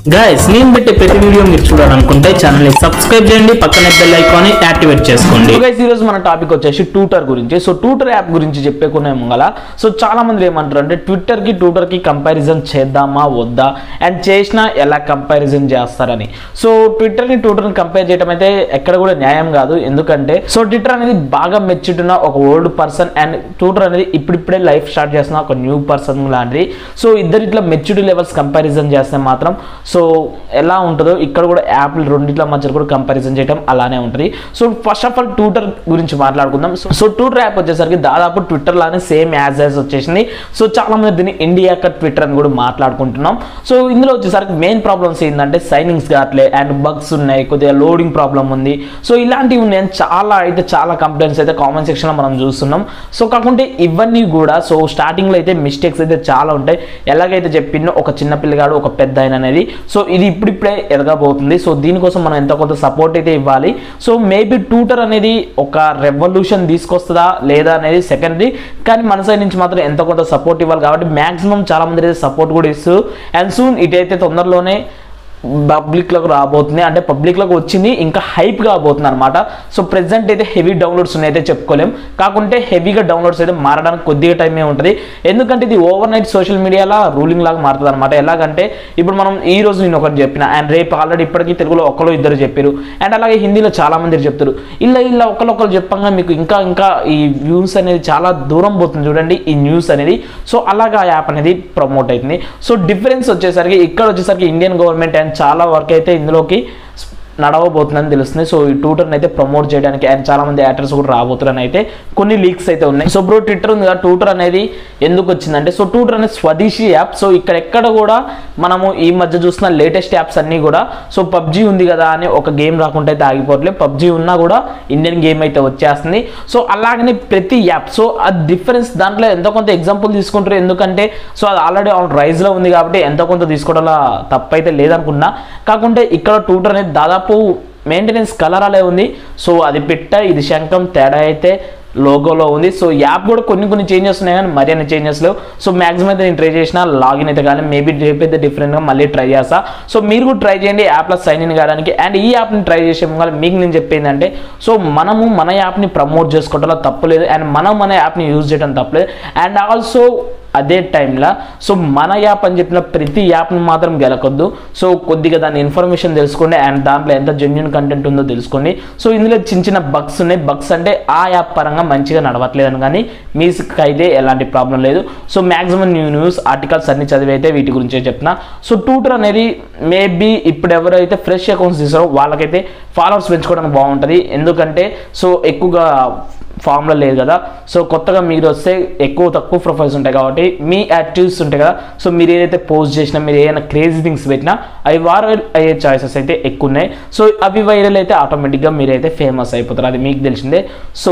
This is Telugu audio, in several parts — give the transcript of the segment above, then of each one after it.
గాయస్ నేను పెట్టే ప్రతి వీడియో మీరు చూడాలనుకుంటే ఛానల్ ని సబ్స్క్రైబ్ చేయండి పక్కనే బెల్ ఐకాన్ యాక్టివేట్ చేసుకోండి సో గైస్ ఈరోజు మన టాపిక్ వచ్చేసి ట్విట్టర్ గురించి సో ట్విట్టర్ యాప్ గురించి చెప్పేకునే ముంగల సో చాలా మంది ఏమంటారు అంటే ట్విట్టర్ కి ట్విట్టర్ కి కంపారిజన్ చేద్దామా వద్దా అండ్ చేసినా ఎలా కంపారిజన్ చేస్తారని సో ట్విట్టర్ ని ట్విట్టర్ ని కంపేర్ చేయడం అయితే ఎక్కడ కూడా న్యాయం కాదు ఎందుకంటే సో ట్విట్టర్ అనేది బాగా మెచ్చుతున్న ఒక ఓల్డ్ పర్సన్ అండ్ ట్విట్టర్ అనేది ఇప్పుడిప్పుడే లైఫ్ స్టార్ట్ చేస్తున్న ఒక న్యూ పర్సన్ లాంటిది సో ఇద్దరిట్లా మెచ్యూరిటీ లెవెల్స్ కంపారిజన్ చేస్తే మాత్రం సో ఎలా ఉంటుందో ఇక్కడ కూడా యాప్లు రెండిట్ల మధ్య కూడా కంపారిజన్ చేయడం అలానే ఉంటుంది so first of all Twitter గురించి మాట్లాడుకుందాం సో సో ట్విట్టర్ యాప్ వచ్చేసరికి దాదాపు ట్విట్టర్ లానే సేమ్ యాజ్ యాజ్ వచ్చేసింది సో చాలా మంది దీన్ని ఇండియా కట్ ట్విట్టర్ అని కూడా మాట్లాడుకుంటున్నాం సో ఇందులో వచ్చేసరికి మెయిన్ ప్రాబ్లమ్స్ ఏంటంటే సైనింగ్స్ కావట్లే అండ్ బగ్స్ ఉన్నాయి కొద్దిగా లోడింగ్ ప్రాబ్లం ఉంది సో ఇలాంటివి ఉన్నాయని చాలా అయితే చాలా కంప్లైంట్స్ అయితే కామెంట్ సెక్షన్లో మనం చూస్తున్నాం సో కాకుంటే ఇవన్నీ కూడా సో స్టార్టింగ్లో అయితే మిస్టేక్స్ అయితే చాలా ఉంటాయి ఎలాగైతే చెప్పిందో ఒక చిన్న పిల్లగాడు ఒక పెద్ద ఆయన అనేది సో ఇది ఇప్పుడిప్పుడే ఎదగబోతుంది సో దీనికోసం మనం ఎంత కొంత సపోర్ట్ అయితే ఇవ్వాలి సో మేబీ ట్యూటర్ అనేది ఒక రెవల్యూషన్ తీసుకొస్తుందా లేదా అనేది సెకండరీ కానీ మన సైడ్ నుంచి మాత్రం ఎంత కొంత సపోర్ట్ ఇవ్వాలి కాబట్టి మాక్సిమం చాలా మంది అయితే సపోర్ట్ కూడా ఇస్తూ అండ్ సూన్ ఇటైతే తొందరలోనే పబ్లిక్లోకి రాబోతుంది అంటే పబ్లిక్లోకి వచ్చింది ఇంకా హైప్ కాబోతుంది అనమాట సో ప్రెసెంట్ అయితే హెవీ డౌన్లోడ్స్ ఉన్నాయితే చెప్పుకోలేం కాకుంటే హెవీగా డౌన్లోడ్స్ అయితే మారడానికి కొద్దిగా టైమే ఉంటుంది ఎందుకంటే ఇది ఓవర్ నైట్ సోషల్ మీడియాలో రూలింగ్ లాగా మారుతుంది అనమాట ఎలాగంటే ఇప్పుడు మనం ఈ రోజు నేను ఒకటి చెప్పిన అండ్ రేపు ఆల్రెడీ ఇప్పటికీ తెలుగులో ఒకరు ఇద్దరు చెప్పారు అండ్ అలాగే హిందీలో చాలా మంది చెప్తారు ఇలా ఇలా ఒకరు చెప్పంగా మీకు ఇంకా ఇంకా ఈ వ్యూస్ అనేది చాలా దూరం పోతుంది చూడండి ఈ న్యూస్ అనేది సో అలాగా ఆ యాప్ అనేది ప్రమోట్ అవుతుంది సో డిఫరెన్స్ వచ్చేసరికి ఇక్కడ వచ్చేసరికి ఇండియన్ గవర్నమెంట్ అండ్ చాలా వర్క్ అయితే ఇందులోకి నడవబోతుందని తెలుస్తుంది సో ఈ ట్విట్టర్ని అయితే ప్రమోట్ చేయడానికి అండ్ చాలా మంది యాక్టర్స్ కూడా రాబోతున్నారని అయితే కొన్ని లీక్స్ అయితే ఉన్నాయి సో బ్రో ట్విట్టర్ ఉంది కదా ట్విట్టర్ అనేది ఎందుకు వచ్చిందంటే సో ట్విట్టర్ అనేది స్వదేశీ యాప్ సో ఇక్కడ ఎక్కడ కూడా మనము ఈ మధ్య చూసిన లేటెస్ట్ యాప్స్ అన్నీ కూడా సో పబ్జీ ఉంది కదా అని ఒక గేమ్ రాకుండా అయితే ఆగిపోవట్లేదు పబ్జీ ఉన్నా కూడా ఇండియన్ గేమ్ అయితే వచ్చేస్తుంది సో అలాగనే ప్రతి యాప్ సో ఆ డిఫరెన్స్ దాంట్లో ఎంతో కొంత ఎగ్జాంపుల్ తీసుకుంటారు ఎందుకంటే సో అది ఆల్రెడీ ఆన్ రైజ్లో ఉంది కాబట్టి ఎంతో కొంత తీసుకోవడంలో తప్పైతే లేదనుకున్నా కాకుంటే ఇక్కడ ట్విట్టర్ అనేది దాదాపు మెయింటెనెన్స్ కలర్ అలే ఉంది సో అది పెట్ట ఇది శంఖం తేడా అయితే లోగోలో ఉంది సో యాప్ కూడా కొన్ని కొన్ని చేంజెస్ ఉన్నాయి కానీ మరీ అన్ని చేంజెస్ లేవు సో మాక్సిమం అయితే నేను ట్రై చేసిన లాగిన్ అయితే కానీ మేబీ రేపు అయితే డిఫరెంట్గా మళ్ళీ ట్రై చేస్తా సో మీరు కూడా ట్రై చేయండి యాప్లో సైన్ ఇన్ కావడానికి అండ్ ఈ యాప్ని ట్రై చేసే ముందు మీకు నేను చెప్పేది అంటే సో మనము మన యాప్ని ప్రమోట్ చేసుకోవడంలో తప్పులేదు అండ్ మనం మన యాప్ని యూజ్ చేయడం తప్పలేదు అండ్ ఆల్సో అదే టైంలో సో మన యాప్ అని చెప్పిన ప్రతి యాప్ని మాత్రం గెలకొద్దు సో కొద్దిగా దాని ఇన్ఫర్మేషన్ తెలుసుకోండి అండ్ దాంట్లో ఎంత జెన్యున్ కంటెంట్ ఉందో తెలుసుకోండి సో ఇందులో చిన్న చిన్న బగ్స్ ఉన్నాయి బగ్స్ అంటే ఆ యాప్ పరంగా మంచిగా నడవట్లేదని కానీ మీకు అయితే ఎలాంటి ప్రాబ్లం లేదు so maximum new news articles అన్ని చదివి అయితే వీటి గురించే చెప్తున్నా సో ట్విట్టర్ అనేది మేబీ ఇప్పుడు ఎవరైతే ఫ్రెష్ అకౌంట్స్ తీసారో వాళ్ళకైతే ఫాలోవర్స్ పెంచుకోవడానికి బాగుంటుంది ఎందుకంటే సో ఎక్కువగా ఫామ్లో లేదు కదా సో కొత్తగా మీరు వస్తే ఎక్కువ తక్కువ ప్రొఫైల్స్ ఉంటాయి కాబట్టి మీ యాక్టివ్స్ ఉంటాయి కదా సో మీరు ఏదైతే పోస్ట్ చేసినా మీరు ఏదైనా క్రేజీ థింగ్స్ పెట్టినా అవి వైరల్ అయ్యే ఛాయిసెస్ అయితే ఎక్కువ ఉన్నాయి సో అవి వైరల్ అయితే ఆటోమేటిక్గా మీరైతే ఫేమస్ అయిపోతారు అది మీకు తెలిసిందే సో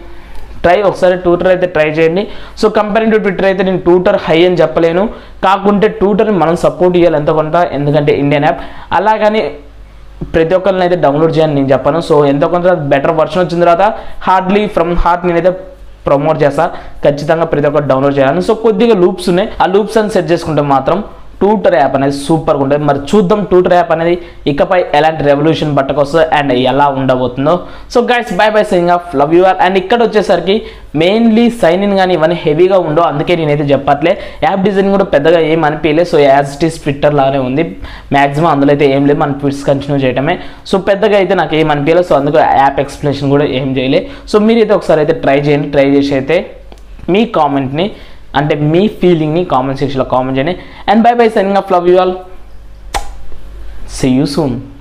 ట్రై ఒకసారి ట్విట్టర్ అయితే ట్రై చేయండి సో కంపేరింగ్ టు ట్విట్టర్ అయితే నేను ట్విట్టర్ హై అని చెప్పలేను కాకుంటే ట్విట్టర్ని మనం సపోర్ట్ చేయాలి ఎంత కొంత ఎందుకంటే ఇండియన్ యాప్ అలాగని ప్రతి ఒక్కరిని అయితే డౌన్లోడ్ చేయాలని నేను చెప్పాను సో ఎంతో కొంత బెటర్ వర్షన్ వచ్చిన తర్వాత హార్డ్లీ ఫ్రమ్ హార్ట్ నేనైతే ప్రమోట్ చేస్తా ఖచ్చితంగా ప్రతి ఒక్కరు డౌన్లోడ్ చేయాలని సో కొద్దిగా లూప్స్ ఉన్నాయి ఆ లూప్స్ అని సెట్ చేసుకుంటే మాత్రం ట్యూటర్ యాప్ అనేది సూపర్గా ఉంటుంది మరి చూద్దాం ట్యూటర్ యాప్ అనేది ఇకపై ఎలాంటి రెవల్యూషన్ పట్టకొస్తుందో అండ్ ఎలా ఉండబోతుందో so guys bye bye signing off love you all and ఇక్కడ వచ్చేసరికి మెయిన్లీ సైన్ ఇన్ కానీ ఇవన్నీ హెవీగా ఉండవు అందుకే నేనైతే చెప్పట్లే యాప్ డిజైన్ కూడా పెద్దగా ఏం అనిపించలేదు so as it is Twitter లానే ఉంది మాక్సిమం అందులో అయితే ఏం లేదు మన ట్విట్స్ కంటిన్యూ చేయడమే సో పెద్దగా అయితే నాకు ఏం అనిపించలేదు సో అందుకు యాప్ ఎక్స్ప్లెనేషన్ కూడా ఏం చేయలే సో మీరైతే ఒకసారి అయితే ట్రై చేయండి ట్రై చేసి అయితే మీ కామెంట్ని అంటే మీ ఫీలింగ్ని కామెంట్ సెక్షన్లో కామెంట్ చేయండి and bye bye signing off love you all see you soon